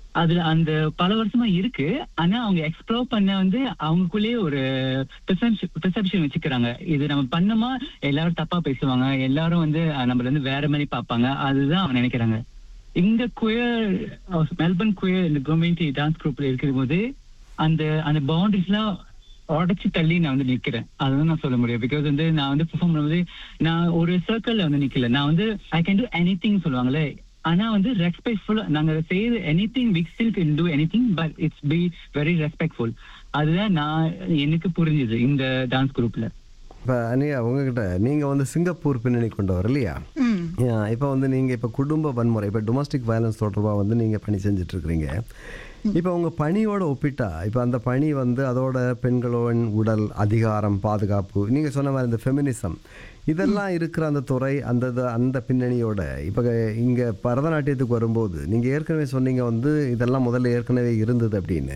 அதுல அந்த பல வருஷமா இருக்கு ஆனா அவங்க எக்ஸ்ப்ளோர் பண்ண வந்து அவங்களுக்குள்ளேயே ஒரு பெர்செப்ஷன் வச்சுக்கிறாங்க இது நம்ம பண்ணோமா எல்லாரும் தப்பா பேசுவாங்க எல்லாரும் வந்து அஹ், நம்மள வந்து வேற மாதிரி பார்ப்பாங்க அதுதான் அவங்க நினைக்கிறாங்க இங்க குயர் மெல்பர்ன் குயர் இந்த கவர்மெண்ட் டான்ஸ் குரூப்ல இருக்கும்போது அந்த அந்த பவுண்டரிஸ்லாம் உடச்சு தள்ளி நான் வந்து நிக்கிறேன் அதுதான் நான் சொல்ல முடியும் பிகாஸ் வந்து நான் வந்து பெர்ஃபார்ம் பண்ணும்போது நான் ஒரு சர்க்கிள்ல வந்து நிக்கல நான் வந்து I can do anything சொல்லுவாங்களே ஆனா வந்து ரெஸ்பெக்ட்ஃபுல் நாங்க செய்யறது anything we still can do anything but it's be very respectful அதுதான் நான் எனக்கு புரிஞ்சுது இந்த டான்ஸ் குரூப்ல இப்போ அனியா உங்ககிட்ட நீங்கள் வந்து சிங்கப்பூர் பின்னணி கொண்டவர் இல்லையா ம் இப்போ வந்து நீங்கள் இப்போ குடும்ப வன்முறை இப்போ டொமஸ்டிக் வயலன்ஸ் தொடர்பாக வந்து நீங்கள் பணி செஞ்சுட்டு இருக்கிறீங்க இப்போ உங்கள் பணியோட ஒப்பிட்டா இப்போ அந்த பணி வந்து அதோட பெண்களோட உடல் அதிகாரம் பாதுகாப்பு நீங்கள் சொன்ன மாதிரி இந்த ஃபெமினிசம் இதெல்லாம் இருக்கிற அந்த துறை அந்த இது- அந்த பின்னணியோட இப்போ இங்கே பரதநாட்டியத்துக்கு வரும்போது நீங்கள் ஏற்கனவே சொன்னீங்க வந்து இதெல்லாம் முதல்ல ஏற்கனவே இருந்தது அப்படின்னு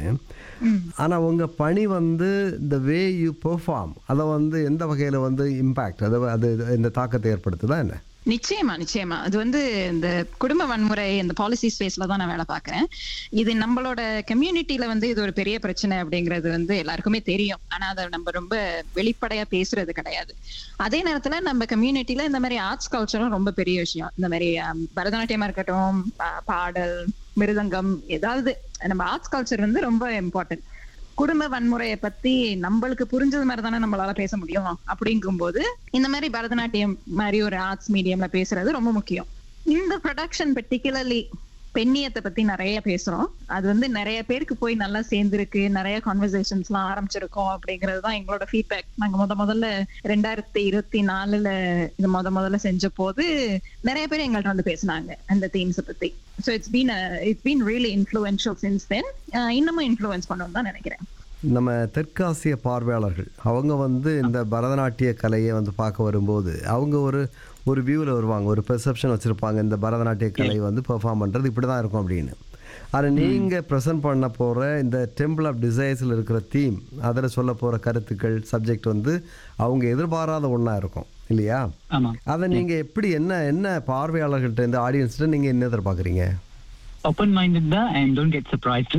ஆனால் உங்கள் பணி வந்து இந்த வே யூ பெர்ஃபார்ம் அதை வந்து எந்த வகையில் வந்து இம்பேக்ட் அதை அது இந்த தாக்கத்தை ஏற்படுத்துதா என்ன நிச்சயமா நிச்சயமா அது வந்து இந்த குடும்ப வன்முறை இந்த பாலிசி ஸ்பேஸ்ல தான் நான் வேலை பார்க்கறேன் இது நம்மளோட கம்யூனிட்டில வந்து இது ஒரு பெரிய பிரச்சனை அப்படிங்கிறது வந்து எல்லாருக்குமே தெரியும் ஆனா அதை நம்ம ரொம்ப வெளிப்படையா பேசுறது கிடையாது அதே நேரத்துல நம்ம கம்யூனிட்டில இந்த மாதிரி ஆர்ட்ஸ் கல்ச்சரும் ரொம்ப பெரிய விஷயம் இந்த மாதிரி ஆம், பரதநாட்டியமா இருக்கட்டும் பா- பாடல் மிருதங்கம் ஏதாவது நம்ம ஆர்ட்ஸ் கல்ச்சர் வந்து ரொம்ப இம்பார்ட்டன்ட் குடும்ப வன்முறையை பத்தி நம்மளுக்கு புரிஞ்சது மாதிரி தானே நம்மளால பேச முடியும் அப்படிங்கும்போது இந்த மாதிரி பரதநாட்டியம் மாதிரி ஒரு ஆர்ட்ஸ் மீடியம்ல பேசுறது ரொம்ப முக்கியம் இந்த ப்ரொடக்ஷன் பெர்டிகுலர்லி பெண்ணியத்தை பத்தி நிறைய பேசுறோம் அது வந்து நிறைய பேருக்கு போய் நல்லா சேர்ந்திருக்கு நிறைய கான்வர்சேஷன்ஸ் எல்லாம் ஆரம்பிச்சிருக்கோம் அப்படிங்கிறது தான் எங்களோட ஃபீட்பேக் நாங்க முத முதல்ல ரெண்டாயிரத்தி இருபத்தி நாலுல இது முத முதல்ல செஞ்ச போது நிறைய பேர் எங்கள்ட்ட வந்து பேசினாங்க அந்த தீம்ஸ் பத்தி so it's been it's been really influential since then இன்னமும் இன்ஃப்ளூயன்ஸ் பண்ணணும்னு தான் நினைக்கிறேன் நம்ம தெற்காசிய பார்வையாளர்கள் அவங்க வந்து இந்த பரதநாட்டிய கலையை வந்து பார்க்க வரும்போது அவங்க ஒரு ஒரு வியூவில் வருவாங்க ஒரு பெர்செப்ஷன் வச்சுருப்பாங்க இந்த பரதநாட்டிய கலை வந்து பெர்ஃபார்ம் பண்ணுறது இப்படி தான் இருக்கும் அப்படின்னு ஆனால் நீங்கள் ப்ரெசென்ட் பண்ண போகிற இந்த டெம்பிள் ஆஃப் டிசைர்ஸில் இருக்கிற தீம் அதில் சொல்ல போகிற கருத்துக்கள் சப்ஜெக்ட் வந்து அவங்க எதிர்பாராத ஒன்றா இருக்கும் இல்லையா ஆமா அதை நீங்கள் எப்படி என்ன என்ன பார்வையாளர்கள்ட்ட இந்த ஆடியன்ஸ்கிட்ட நீங்கள் என்ன எதிர்பார்க்குறீங்க ஓப்பன் மைண்டட் தான் அண்ட் டோன்ட் கெட் சர்ப்ரைஸ்ட்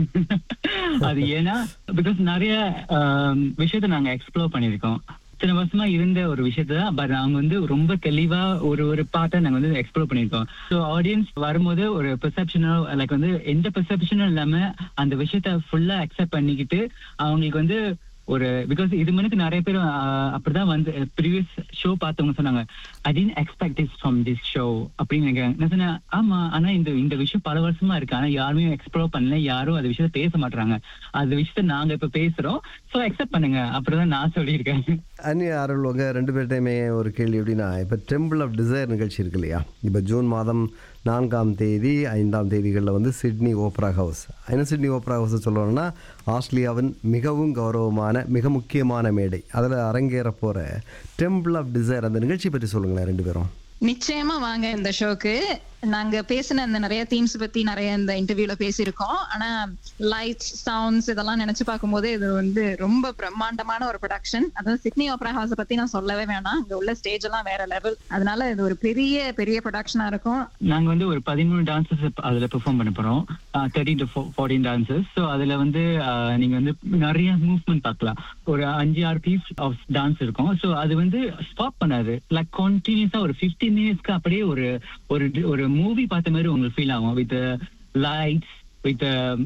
அது ஏன்னா பிகாஸ் நிறைய ஆம், விஷயத்த நாங்க எக்ஸ்ப்ளோர் பண்ணியிருக்கோம் இத்தனை வருஷமா இருந்த ஒரு விஷயத்த பட் அவங்க வந்து ரொம்ப தெளிவா ஒரு ஒரு பாட்டை நாங்க வந்து எக்ஸ்ப்ளோர் பண்ணியிருக்கோம் ஸோ ஆடியன்ஸ் வரும்போது ஒரு பெர்செப்ஷனோ லைக் வந்து எந்த பெர்செப்ஷனும் இல்லாம அந்த விஷயத்த ஃபுல்லா அக்செப்ட் பண்ணிக்கிட்டு அவங்களுக்கு வந்து ஒரு பிகாஸ் இது முன்னுக்கு நிறைய பேர் ஆஹ், அப்படிதான் வந்து ப்ரீவியஸ் ஷோ பார்த்தவங்க சொன்னாங்க I didn't expect this from this show அப்படின்னு நினைக்கிறாங்க நான் சொன்னேன் ஆமா ஆனா இந்த இந்த விஷயம் பல வருஷமா இருக்கு ஆனா யாருமே எக்ஸ்ப்ளோர் பண்ணல யாரும் அந்த விஷயத்த பேச மாட்டாங்க அந்த விஷயத்த நாங்க இப்ப பேசுறோம் சோ அக்செப்ட் பண்ணுங்க அப்படிதான் நான் சொல்லியிருக்கேன் அந்நிய அருள் உங்க ரெண்டு பேர்ட்டையுமே ஒரு கேள்வி எப்படின்னா இப்போ டெம்பிள் ஆஃப் டிசைர் நிகழ்ச்சி இருக்கு இல்லையா இப்போ ஜூன் மாதம் நான்காம் தேதி ஐந்தாம் தேதிகளில் வந்து சிட்னி ஓப்ரா ஹவுஸ் என்ன சிட்னி ஓப்ரா ஹவுஸ் சொல்லணும்னா ஆஸ்திரேலியாவின் மிகவும் கௌரவமான மிக முக்கியமான மேடை அதில் அரங்கேற போகிற டெம்பிள் ஆஃப் டிசைர் அந்த நிகழ்ச்சி பற்றி சொல்லுங்களேன் ரெண்டு பேரும் நிச்சயமா வாங்க இந்த ஷோக்கு நாங்க பேசின அந்த நிறைய தீம்ஸ் பத்தி நிறைய இந்த இன்டர்வியூல பேசியிருக்கோம் ஆனா லைட்ஸ் சவுண்ட்ஸ் இதெல்லாம் நினைச்சு பார்க்கும்போது இது வந்து ரொம்ப பிரம்மாண்டமான ஒரு ப்ரொடக்ஷன் அதாவது சிட்னி ஆப்ரா ஹவுஸ் பத்தி நான் சொல்லவே வேணாம் இங்க உள்ள ஸ்டேஜ் எல்லாம் வேற லெவல் அதனால இது ஒரு பெரிய பெரிய ப்ரொடக்ஷனா இருக்கும் நாங்க வந்து ஒரு பதிமூணு டான்சஸ் அதுல பெர்ஃபார்ம் பண்ண போறோம் thirty to forty dances so அதுல வந்து ஆஹ், நீங்க வந்து நிறைய மூவ்மெண்ட் பார்க்கலாம் ஒரு அஞ்சு ஆறு பீஸ் ஆஃப் டான்ஸ் இருக்கும் ஸோ அது வந்து ஸ்டாப் பண்ணாது லைக் கண்டினியூஸா ஒரு ஃபிஃப்டி மினிட்ஸ்க்கு அப்படியே ஒரு ஒரு ஒரு மூவி பார்த்த மாதிரி உங்களுக்கு ஃபீல் ஆகும் வித் லைட்ஸ் வித்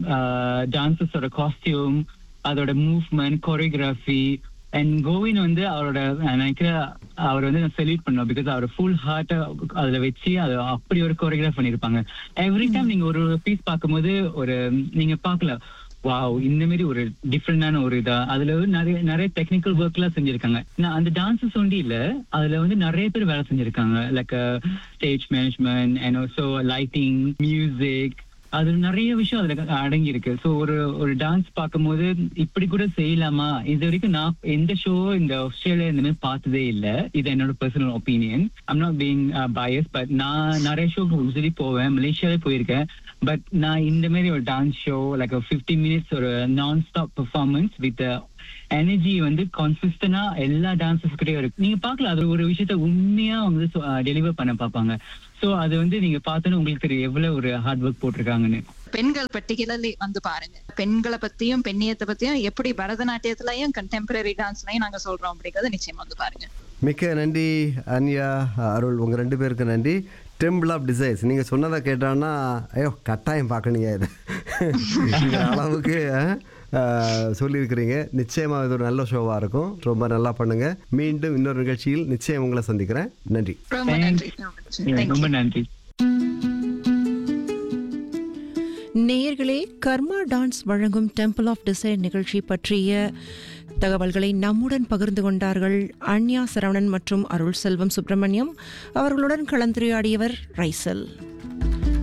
டான்சஸோட காஸ்டியூம் அதோட மூவ்மெண்ட் கொரியோகிராஃபி அண்ட் கோவின் வந்து அவரோட நான் நினைக்கிறேன் அவர் வந்து நான் செல்யூட் பண்ணுவேன் பிகாஸ் அவர் ஃபுல் ஹார்ட்டை அதுல வச்சு அது அப்படி ஒரு கொரியோகிராஃப் பண்ணிருப்பாங்க எவ்ரி டைம் நீங்க ஒரு பீஸ் பார்க்கும்போது ஒரு நீங்க பார்க்கல வாவ் இந்த மாதிரி ஒரு டிஃப்ரெண்டான ஒரு இதா அதுல வந்து நிறைய நிறைய டெக்னிக்கல் ஒர்க் எல்லாம் செஞ்சிருக்காங்க நான் அந்த டான்சஸ் ஒண்டி இல்ல அதுல வந்து நிறைய பேர் வேலை செஞ்சிருக்காங்க like stage management and also lighting music அது நிறைய விஷயம் அதுல அடங்கி இருக்கு ஸோ ஒரு ஒரு டான்ஸ் பார்க்கும்போது இப்படி கூட செய்யலாமா இது வரைக்கும் நான் எந்த ஷோ இந்த ஆஸ்திரேலியா இந்த மாதிரி பார்த்ததே இல்ல இது என்னோட personal opinion I'm not being biased but நான் நிறைய ஷோக்கு யூஸ்வலி போவேன் மலேசியாவே போயிருக்கேன் பட் நான் இந்த மாதிரி ஒரு dance show like fifty minutes ஒரு நான் ஸ்டாப் பெர்ஃபார்மன்ஸ் வித் எனர்ஜி வந்து கான்சிஸ்டனா எல்லா டான்சஸ் கிட்டயும் இருக்கு நீங்க பார்க்கலாம் அது ஒரு விஷயத்த உண்மையா வந்து டெலிவர் பண்ண பார்ப்பாங்க சோ அது வந்து நீங்க பார்த்தோன்னு உங்களுக்கு தெரியும் எவ்வளவு ஒரு ஹார்ட் ஒர்க் போட்டிருக்காங்கன்னு பெண்கள் பர்டிகுலர்லி வந்து பாருங்க பெண்களை பத்தியும் பெண்ணியத்தை பத்தியும் எப்படி பரதநாட்டியத்திலயும் கண்டெம்பரரி டான்ஸ்லயும் நாங்க சொல்றோம் அப்படிங்கறத நிச்சயமா வந்து பாருங்க மிக்க நன்றி அன்யா அருள் உங்கள் ரெண்டு பேருக்கு நன்றி டெம்பிள் ஆஃப் டிசைர்ஸ் நீங்கள் சொன்னதை கேட்டான்னா ஐயோ கட்டாயம் பார்க்கணுங்க இது இந்த அளவுக்கு ஆ, சொல்லியிருக்கிறீங்க நிச்சயமாக இது ஒரு நல்ல ஷோவாக இருக்கும் ரொம்ப நல்லா பண்ணுங்கள் மீண்டும் இன்னொரு நிகழ்ச்சியில் நிச்சயம் உங்களை சந்திக்கிறேன் நன்றி ரொம்ப நன்றி Thank ரொம்ப you. நன்றி நேயர்களே கர்மா டான்ஸ் வழங்கும் டெம்பிள் ஆஃப் டிசைர் நிகழ்ச்சி பற்றிய தகவல்களை நம்முடன் பகிர்ந்து கொண்டார்கள் அன்யா சரவணன் மற்றும் அருள் செல்வம் சுப்பிரமணியம் அவர்களுடன் கலந்துரையாடியவர் ரைசல்